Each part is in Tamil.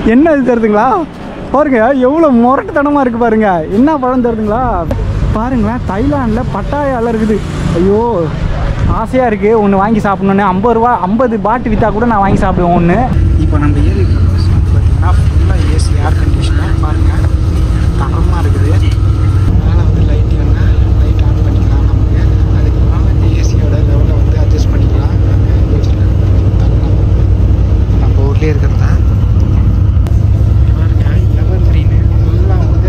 என்ன இது தருதுங்களா பாருங்க எவ்வளோ முரட்டுத்தனமாக இருக்குது பாருங்க என்ன பழம் தருதுங்களா பாருங்களேன் தைலாண்டில் பட்டாயால இருக்குது ஐயோ ஆசையாக இருக்குது ஒன்று வாங்கி சாப்பிட்ணுன்னு ஐம்பது ரூபா ஐம்பது பாட்டு விற்றா கூட நான் வாங்கி சாப்பிடுவேன் ஒன்று இப்போ நம்ம ஏறி இருக்கிற பஸ் வந்து பார்த்தீங்கன்னா ஃபுல்லாக ஏசி ஏர் கண்டிஷனர் பாருங்கள் தரமாக இருக்குது மேலே வந்து லைட் வேணா லைட் ஆன் பண்ணிக்கலாம் நமக்கு அதுக்கப்புறம் இந்த ஏசியோட லெவலை வந்து அட்ஜஸ்ட் பண்ணிக்கலாம் நம்ம ஊர்லேயே இருக்கிறதா பாருங்க எவர் கிரீனு எல்லாம் வந்து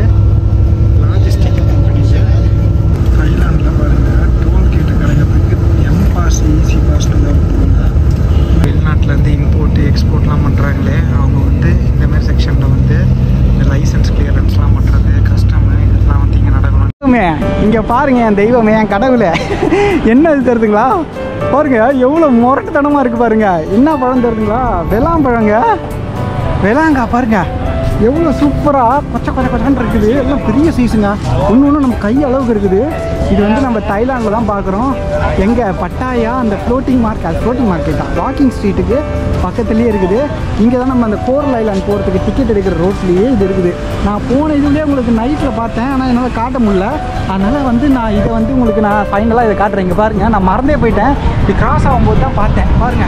லாஜிஸ்டிக் கம்பெனிஸ் தைலாண்டில் பாருங்கள் டோல்கேட்டு கிடைக்கிறதுக்கு எம் பாஸ் ஈசி பாஸ்னு போட்டுருங்க வெளிநாட்டிலேருந்து இம்போர்ட் எக்ஸ்போர்ட்லாம் பண்ணுறாங்களே அவங்க வந்து இந்த மாதிரி செக்ஷனில் வந்து இந்த லைசன்ஸ் கிளியரன்ஸ்லாம் பண்ணுறது கஸ்டம் இதெல்லாம் வந்து இங்கே நடக்கணும் தெய்வமே இங்கே பாருங்க என் தெய்வமே என் கடவுளே என்ன இது தருதுங்களா பாருங்க எவ்வளோ முரட்டுத்தனமாக இருக்குது பாருங்க என்ன பழம் தருதுங்களா வெளாம்பழங்க வெளாங்கா பாருங்க எவ்வளோ சூப்பராக கொச்ச கொச்ச கொச்சன்னு இருக்குது எல்லாம் பெரிய சைஸுங்க ஒன்று ஒன்று நம்ம கை அளவுக்கு இருக்குது இது வந்து நம்ம தைலாண்டில் தான் பார்க்குறோம் எங்கே பட்டாயா அந்த ஃப்ளோட்டிங் மார்க்கெட் ஃப்ளோட்டிங் மார்க்கெட் தான் வாக்கிங் ஸ்ட்ரீட்டுக்கு பக்கத்துலேயே இருக்குது இங்கே தான் நம்ம அந்த கோரல் ஐலாண்ட் போகிறதுக்கு டிக்கெட் எடுக்கிற ரோட்லேயே இது இருக்குது நான் போன இதுலேயே உங்களுக்கு நைட்டில் பார்த்தேன் ஆனால் என்னால் காட்ட முடியல அதனால் வந்து நான் இதை வந்து உங்களுக்கு நான் ஃபைனலாக இதை காட்டுறேன் இங்கே பாருங்கள் நான் மறந்தே போயிட்டேன் இது கிராஸ் ஆகும்போது தான் பார்த்தேன் பாருங்கள்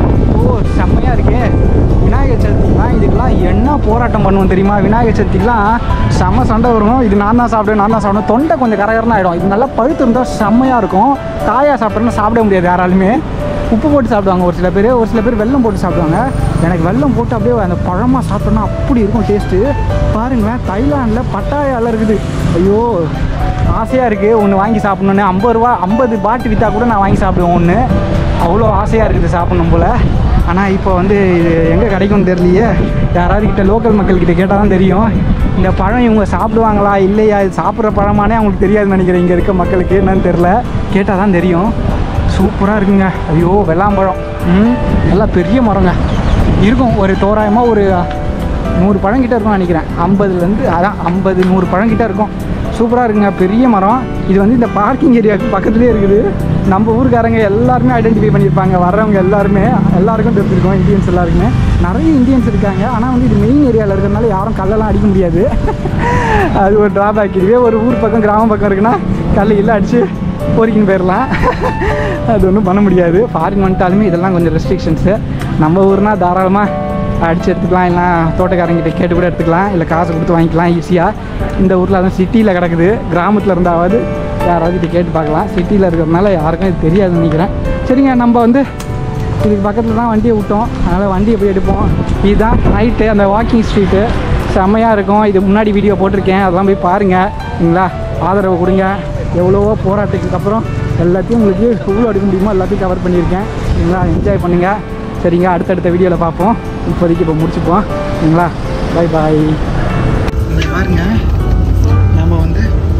ஓ செம்மையாக இருக்கே விநாயகர் சதுர்த்திலாம் இதுக்கெல்லாம் என்ன போராட்டம் பண்ணுவோம் தெரியுமா விநாயகர் சதுர்த்திக்கெலாம் செம்ம சண்டை வரும் இது நான் தான் சாப்பிடுவேன் நான் தான் சாப்பிடுவேன் தொண்டை கொஞ்சம் கரகரன்னு ஆகிடும் இது நல்லா பழுத்து இருந்தால் செம்மையாக இருக்கும் காயாக சாப்பிட்றேன்னா சாப்பிட முடியாது யாராலுமே உப்பு போட்டு சாப்பிடுவாங்க ஒரு சில பேர் ஒரு சில பேர் வெல்லம் போட்டு சாப்பிடுவாங்க எனக்கு வெல்லம் போட்டு அப்படியே அந்த பழமாக சாப்பிட்டோன்னா அப்படி இருக்கும் டேஸ்ட்டு பாருங்களேன் தைலாண்டில் பட்டாயால இருக்குது ஐயோ ஆசையாக இருக்குது ஒன்று வாங்கி சாப்பிட்ணுன்னு ஐம்பது ரூபா ஐம்பது பாட்டு விற்றா கூட நான் வாங்கி சாப்பிடுவேன் ஒன்று அவ்வளோ ஆசையாக இருக்குது சாப்பிடணும் போல் ஆனால் இப்போ வந்து இது எங்கே கிடைக்கும்னு தெரியலையே யாராவது கிட்ட லோக்கல் மக்கள்கிட்ட கேட்டால் தான் தெரியும் இந்த பழம் இவங்க சாப்பிடுவாங்களா இல்லையா இது சாப்பிட்ற பழமானே அவங்களுக்கு தெரியாதுன்னு நினைக்கிறேன் இங்கே இருக்க மக்களுக்கு என்னன்னு தெரில கேட்டால் தான் தெரியும் சூப்பராக இருக்குங்க ஐயோ வெள்ளாம்பழம் ம் நல்லா பெரிய மரங்க இருக்கும் ஒரு தோராயமாக ஒரு நூறு பழம் கிட்ட இருக்கும்னு நினைக்கிறேன் ஐம்பதுலேருந்து அதான் ஐம்பது நூறு பழம் கிட்ட இருக்கும் சூப்பராக இருக்குங்க பெரிய மரம் இது வந்து இந்த பார்க்கிங் ஏரியாவுக்கு பக்கத்துலேயே இருக்குது நம்ம ஊருக்காரங்க எல்லாருமே ஐடென்டிஃபை பண்ணியிருப்பாங்க வர்றவங்க எல்லாருமே எல்லாருக்கும் தெரிஞ்சிருக்கோம் இந்தியன்ஸ் எல்லாருக்குமே நிறைய இந்தியன்ஸ் இருக்காங்க ஆனால் வந்து இது மெயின் ஏரியாவில் இருக்கிறதுனால யாரும் கல்லெல்லாம் அடிக்க முடியாது அது ஒரு ட்ராபேக் இதுவே ஒரு ஊர் பக்கம் கிராமம் பக்கம் இருக்குன்னா கல் இல்லை அடித்து பொறிக்கின்னு போயிடலாம் அது ஒன்றும் பண்ண முடியாது ஃபாரின் வந்துட்டாலுமே இதெல்லாம் கொஞ்சம் ரெஸ்ட்ரிக்ஷன்ஸு நம்ம ஊர்னால் தாராளமாக அடித்து எடுத்துக்கலாம் இல்லை தோட்டக்காரங்கிட்ட கேட்டு கூட எடுத்துக்கலாம் இல்லை காசு கொடுத்து வாங்கிக்கலாம் ஈஸியாக இந்த ஊரில் அதுவும் சிட்டியில் கிடக்குது கிராமத்தில் இருந்தாவது யாராவது கிட்ட கேட்டு பார்க்கலாம் சிட்டியில் இருக்கிறதுனால யாருக்கும் இது தெரியாதுன்னு நினைக்கிறேன் சரிங்க நம்ம வந்து இதுக்கு பக்கத்தில் தான் வண்டியை விட்டோம் அதனால் வண்டியை போய் எடுப்போம் இதுதான் நைட்டு அந்த வாக்கிங் ஸ்ட்ரீட்டு செம்மையாக இருக்கும் இது முன்னாடி வீடியோ போட்டிருக்கேன் அதெல்லாம் போய் பாருங்கள் சரிங்களா ஆதரவு கொடுங்க எவ்வளவோ போராட்டத்துக்கு அப்புறம் எல்லாத்தையும் உங்களுக்கு எவ்வளோ எடுக்க முடியுமோ எல்லாத்தையும் கவர் பண்ணியிருக்கேன் சரிங்களா என்ஜாய் பண்ணுங்கள் சரிங்க அடுத்தடுத்த வீடியோவில் பார்ப்போம் இப்போதைக்கு இப்போ முடிச்சுப்போம் சரிங்களா பை பாய் இங்கே பாருங்க நம்ம வந்து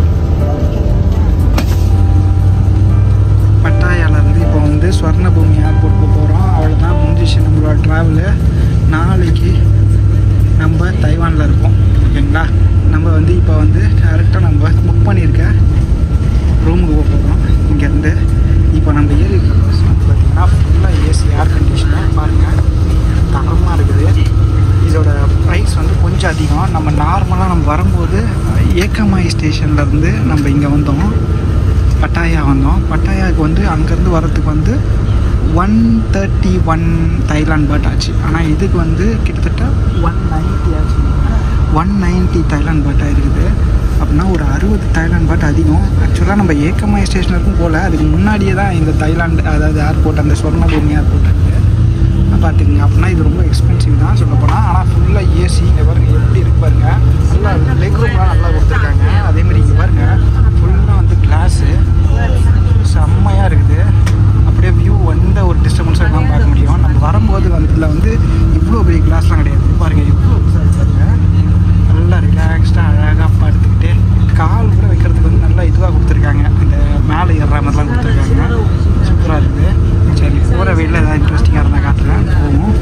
பட்டாயாலேருந்து இப்போ வந்து ஸ்வர்ணபூமி ஏர்போர்ட்டுக்கு போகிறோம் அவ்வளோதான் முடிஞ்சிச்சு நம்மளோட ட்ராவலு நாளைக்கு நம்ம தைவானில் இருப்போம் ஓகேங்களா நம்ம வந்து இப்போ வந்து டேரெக்டாக நம்ம புக் பண்ணியிருக்க ரூமுக்கு போக போகிறோம் இங்கேருந்து இப்போ நம்ம ஏறி இருக்கிற bus வந்து பார்த்தீங்கன்னா ஃபுல்லாக ஏசி ஏர் கண்டிஷனாக பாருங்கள் தரமாக இருக்குது இதோட ப்ரைஸ் வந்து கொஞ்சம் அதிகம் நம்ம நார்மலாக நம்ம வரும்போது ஏக்கமாய் ஸ்டேஷன்லேருந்து நம்ம இங்கே வந்தோம் பட்டாயா வந்தோம் பட்டாயாவுக்கு வந்து அங்கேருந்து வரதுக்கு வந்து one thirty one Thailand baht ஆச்சு ஆனால் இதுக்கு வந்து கிட்டத்தட்ட ஒன் நைன்ட்டி ஆச்சு ஒன் நைன்ட்டி தைலாண்ட் பாட்டாக இருக்குது அப்படின்னா ஒரு அறுபது தைலாண்ட் பாட் அதிகம் ஆக்சுவலாக நம்ம ஏக்கமாய் ஸ்டேஷனுக்கும் போகல அதுக்கு முன்னாடியே தான் இந்த தைலாண்ட் அதாவது ஏர்போர்ட் அந்த சொர்ணபூமி ஏர்போர்ட் இருக்குது பார்த்துக்குங்க அப்படின்னா இது ரொம்ப எக்ஸ்பென்சிவ் தான் சொல்ல போனால் ஆனால் ஃபுல்லாக ஏசி இங்கே பாருங்க எப்படி இருக்கு பாருங்க நல்லா லெக் ரூம்லாம் நல்லா கொடுத்துருக்காங்க அதேமாதிரி இங்கே பாருங்க ஃபுல்லாக வந்து கிளாஸு செம்மையாக இருக்குது அப்படியே வியூ எந்த ஒரு டிஸ்டர்பன்ஸும் இல்லாமல் பார்க்க முடியும் நம்ம வரும்போது வந்து இதில் வந்து இவ்வளோ பெரிய கிளாஸ்லாம் கிடையாது பாருங்கள் இவ்வளோ பாருங்க நல்லா ரிலாக்ஸ்டாக அழகாக படுத்துக்கிட்டு கால் கூட வைக்கிறதுக்கு வந்து நல்லா இதுவாக கொடுத்துருக்காங்க இந்த மேலே ஏறுற மாதிரிலாம் கொடுத்துருக்காங்க சூப்பராக இருக்குது சரி போகிற வெயிலில் ஏதாவது இன்ட்ரெஸ்டிங்காக இருந்தால் காட்டுறேன் போவோம்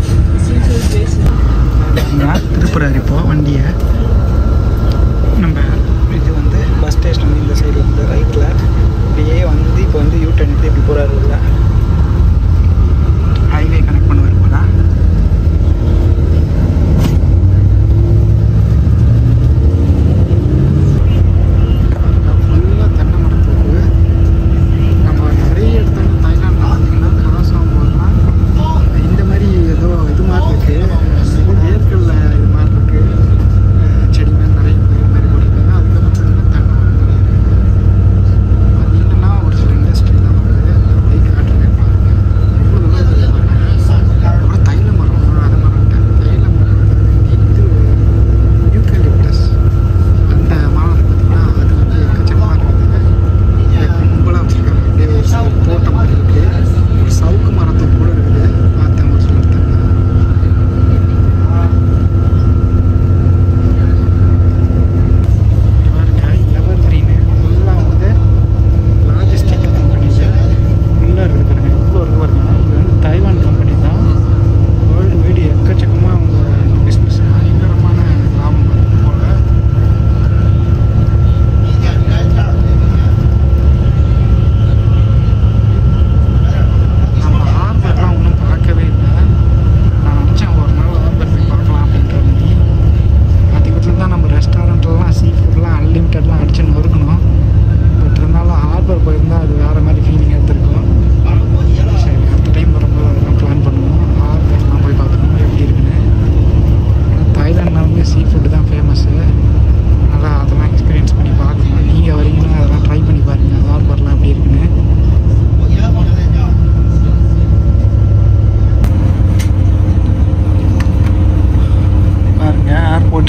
இங்கே திருப்புறாரு இப்போது வண்டியை நம்ம இது வந்து பஸ் ஸ்டேஷன் வந்து இந்த சைடு வந்து ரைட்டில் இப்படியே வந்து இப்போ வந்து யூ டர்ன் எடுத்து இப்படி போகிறாரு உள்ள ஹைவே கனெக்ட் பண்ணுவார் போல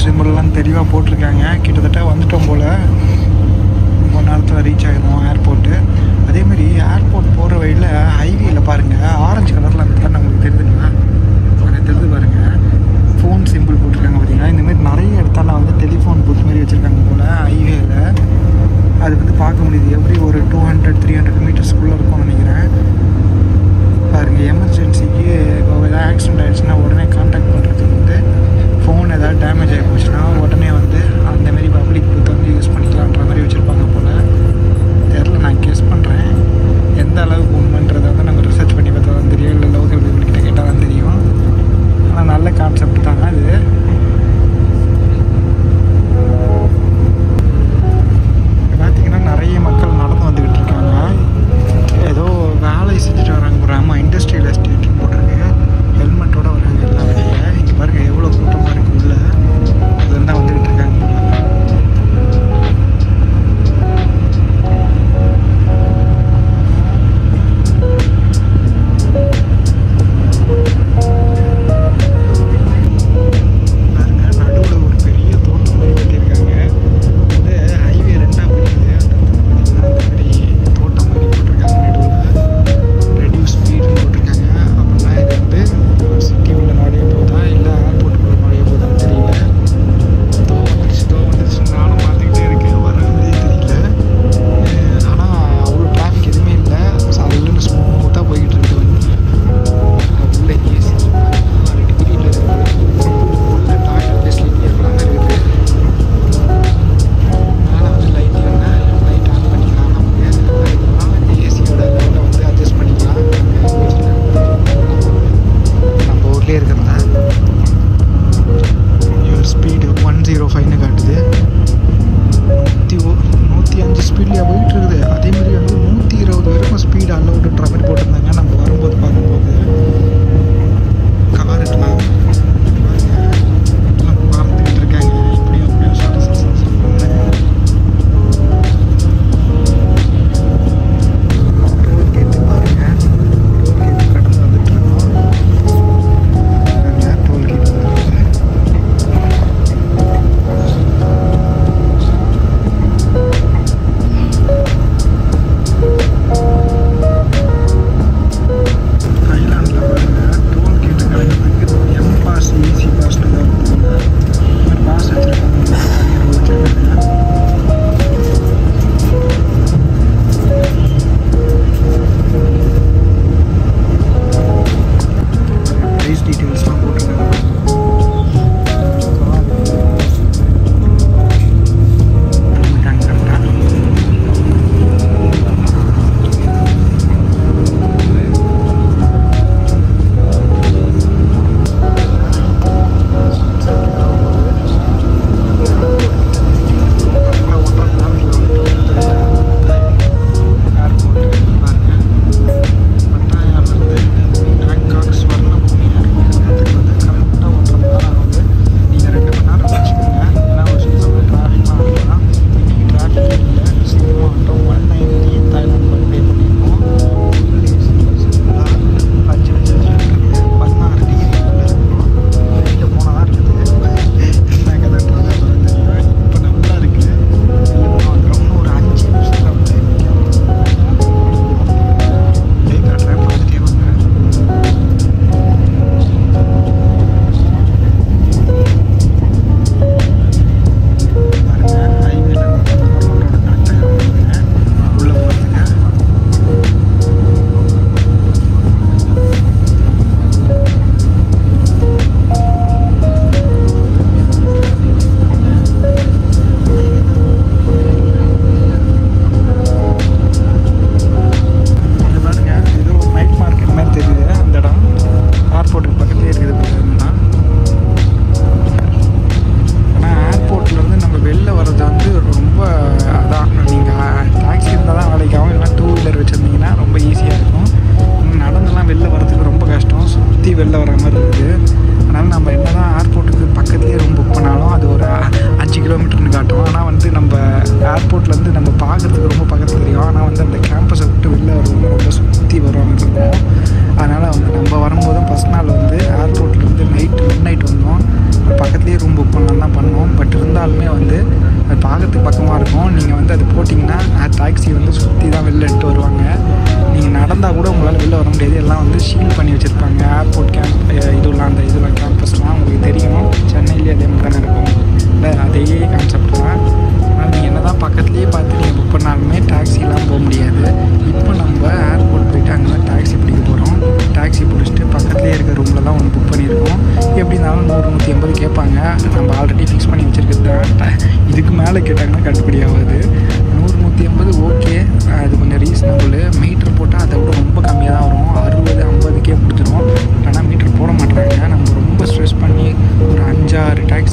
சிம்பிள்லாம் தெளிவாக போட்டிருக்காங்க கிட்டத்தட்ட வந்துட்டோம் போல் ரொம்ப நேரத்தில் ரீச் ஆகிடும் ஏர்போர்ட்டு அதேமாரி ஏர்போர்ட் போகிற வழியில் ஹைவேல பாருங்கள் ஆரஞ்சு கலரில் அந்த இடத்துல உங்களுக்கு தெரியுதுங்களா எனக்கு தெரிஞ்சு பாருங்கள் ஃபோன் சிம்பிள் போட்டிருக்காங்க பார்த்தீங்கன்னா இந்தமாரி நிறைய இடத்துல வந்து டெலிஃபோன் பூத் மாதிரி வச்சுருக்காங்க போல் ஹைவேல அது வந்து பார்க்க முடியுது எவ்ரி ஒரு டூ ஹண்ட்ரட் த்ரீ ஹண்ட்ரட் மீட்டர்ஸ்க்குள்ளே இருக்கும்னு நினைக்கிறேன் பாருங்க எமர்ஜென்சிக்கு இப்போ ஏதாவது ஆக்சிடென்ட் ஆயிடுச்சுன்னா உடனே கான்டாக்ட் பண்ணுறதுக்கு வந்து ஃபோன் ஏதாவது டேமேஜ் ஆகி போச்சுன்னா உடனே வந்து அந்த மாதிரி பப்ளிக் பூத் வந்து யூஸ் பண்ணிக்கலான்ற மாதிரி வச்சுருப்பாங்க போல் தெரில நான் கெஸ் பண்ணுறேன் எந்த அளவுக்கு உண்மைன்றதை வந்து நம்ம ரிசர்ச் பண்ணி பார்த்தா தான் தெரியும் இல்லை லோக்கல் பீப்புள்கிட்ட கேட்டால் தான் தெரியும் ஆனால் நல்ல கான்செப்ட் தாங்க அது புக் பண்ணலாம் தான் பண்ணோம் பட் இருந்தாலுமே வந்து அது பார்க்கறதுக்கு பக்கமாக இருக்கும் நீங்கள் வந்து அது போட்டிங்கன்னா டாக்ஸி வந்து சுற்றி தான் வெளில எடுத்து வருவாங்க நீங்கள் நடந்தால் கூட உங்களால் வெளில வர முடியாது எல்லாம் வந்து ஷீல் பண்ணி வச்சுருப்பாங்க ஏர்போர்ட் கேம்ப் இதெல்லாம் அந்த இதெல்லாம் கேம்பஸ்லாம் உங்களுக்கு தெரியும் சென்னையிலேயே அதே மாதிரி தானே இருக்கும் இல்லை அதே கான்செப்ட் தான் ஆனால் நீங்கள் என்ன தான் பக்கத்துலேயே பார்த்து நீங்கள் புக் பண்ணாலுமே டாக்ஸிலாம் போக முடியாது இப்போ நம்ம ஏர்போர்ட் போயிட்டு அங்கே டாக்ஸி பிடிக்க போகிறோம் டாக்ஸி பிடிச்சிட்டு பக்கத்துலேயே இருக்க ரூமில் தான் ஒன்று புக் பண்ணியிருக்கோம் எப்படி இருந்தாலும் நூறு நூற்றி ஐம்பது கேட்பாங்க நம்ம ஆல்ரெடி ஃபிக்ஸ் பண்ணி வச்சுருக்கிறது தான் இதுக்கு மேலே கேட்டாங்கன்னா கட்டுப்படி ஆகாது நூறு நூற்றி ஐம்பது ஓகே அது கொஞ்சம் ரீசனபுள் மீட்டர் போட்டால் அதை விட ரொம்ப கம்மியாக தான் வரும் அறுபது ஐம்பதுக்கே பிடிச்சிரும் ஆனால் மீட்டர் போட மாட்டாங்க நம்ம ரொம்ப ஸ்ட்ரெஸ் பண்ணி ஒரு அஞ்சாறு டாக்ஸி